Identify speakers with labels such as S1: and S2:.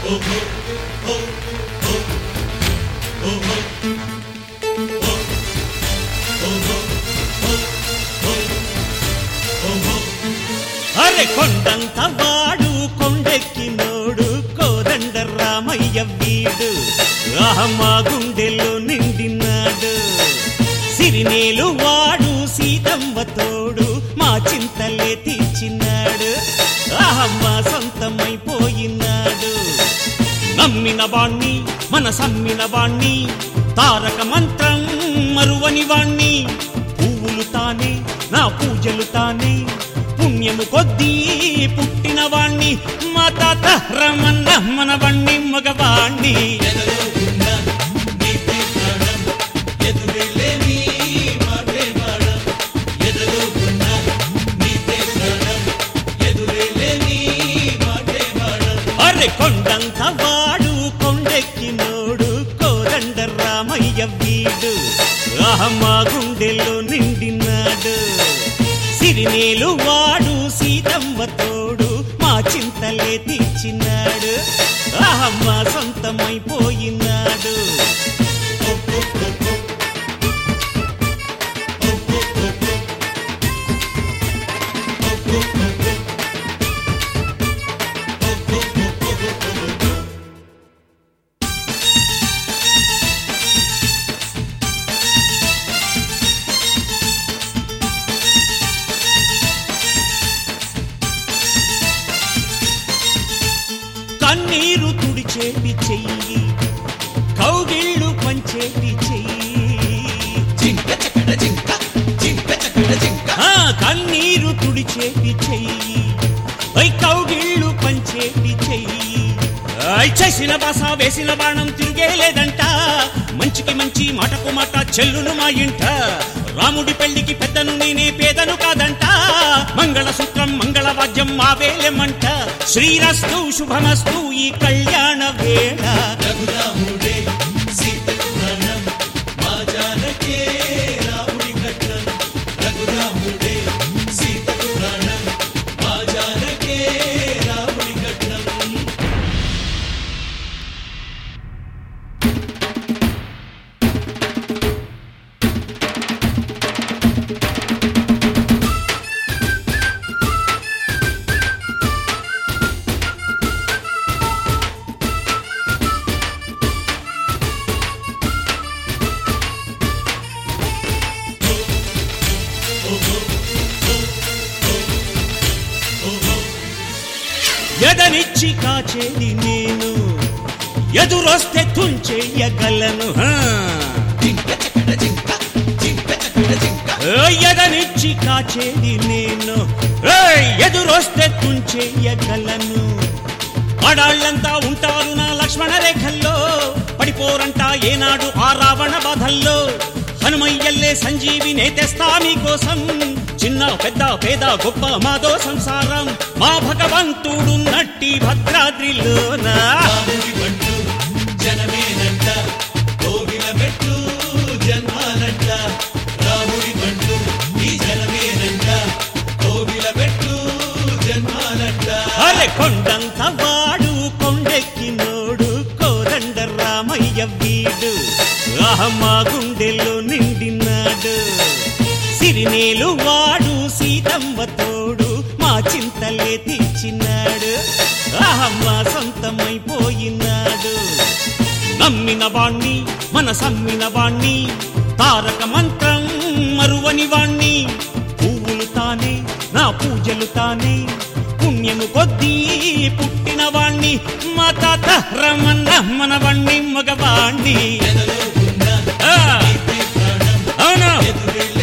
S1: అరే కొండంత వాడు కొండెక్కినోడు కోదండ రామయ్య వీడు ఆహమా గుండెల్లో నిండినాడు సిరినేలు వాడు సీతమ్మ తోడు మా చింతలే తీర్చినాడు ఆహమ్మ సొంతమైపోయినాడు నమ్మిన వాణ్ణి మన సమ్మిన వాణ్ణి తారక మంత్రం మరువని వాణ్ణి పువ్వులు తానే నా పూజలు తానే పుణ్యము కొద్దీ పుట్టిన వాణ్ణి మా తాత రమన్న మన వాణ్ణి మగవాణ్ణి అరే కొండంత వాడు కొండెక్కినోడు కోదండ రామయ్య వీడు ఆహమ్మా గుండెల్లో నిండినాడు సిరినేలు వాడు సీతమ్మ తోడు మా చింతలే తీర్చినాడు ఆహమ్మ సొంతమైపోయినాడు కన్నీరు తుడిచేటి చెయ్యి కౌగిళ్ళు పంచేటి చెయ్యి ఆ, కన్నీరు తుడిచేటి చెయ్యి ఐ కౌగిళ్ళు పంచేటి చెయ్యి ఐ చేసిన బాస వేసిన బాణం తిరిగేలేదంట మంచికి మంచి మాటకు మాట చెల్లును మా ఇంట రాముడి పెళ్లికి పెద్దను నేనే పేదను కాదంట మంగళసూత్రం మంగళవాద్యం మా వేలెమంట శ్రీరస్తు శుభమస్తు ఈ కళ్యాణ వేళ ఎదనిచ్చి కాచేది నేను ఎదురొస్తే తుంచెయ్యగలను హా. ఓయ్ ఎదనిచ్చి కాచేది నేను ఏయ్ ఎదురొస్తే తుంచెయ్యగలను ఆడాళ్ళంతా ఉంటారు నా లక్ష్మణ రేఖల్లో పడిపోరంట ఏనాడు ఆ రావణ బాధల్లో హనుమయ్యల్లే సంజీవినే తెస్తా మీకోసం చిన్న పెద్ద పేద గొప్ప మాదో సంసారం మా భగవంతుడు నట్టి భద్రాద్రిలోనా
S2: జనమేనంట కోవిల మెట్టు జన్మాలంట రాముడి బంటు ఈ జనమేనంట కోవిల మెట్టు జన్మాలంట
S1: అరే కొండంత వాడు కొండెక్కినోడు కోదండ రామయ్య వీడు ఆహమ్మా గుండెల్లో నిండినాడు సిరినేలు వాడు సీతమ్మ తోడు మా చింతలే తీర్చినాడు ఆహమ్మ సొంతమైపోయినాడు నమ్మిన వాణ్ణి మన సమ్మిన వాణ్ణి తారక మంత్రం మరువని వాణ్ణి పువ్వులు తానే నా పూజలు తానే పుణ్యము కొద్దీ పుట్టిన వాణ్ణి మా తాత రమన్న మన వాణ్ణి మగవాణ్ణి
S2: ఎదలో ఉన్న
S1: ఆ,
S2: ఈ ప్రాణం
S1: అవును
S2: ఎదురెళ్ళ